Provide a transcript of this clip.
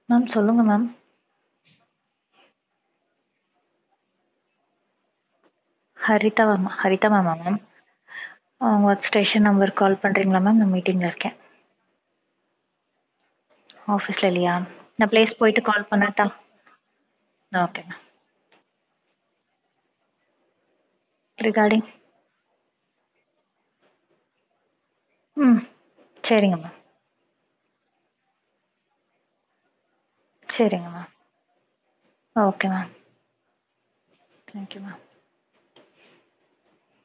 ma'am சொல்லுங்கள் ma'am Haritha ma'am Haritha மேமா ma'am உங்கள் station நம்பருக்கு கால் பண்ணுறீங்களா மேம் நான் மீட்டிங்கில் இருக்கேன் ஆஃபீஸில் இல்லையா நான் ப்ளேஸ் போயிட்டு கால் பண்ணட்டா ஓகே மேம் ரிகார்டிங் ம் சரிங்க மேம் சரிங்க ma'am okay ma'am thank you ma'am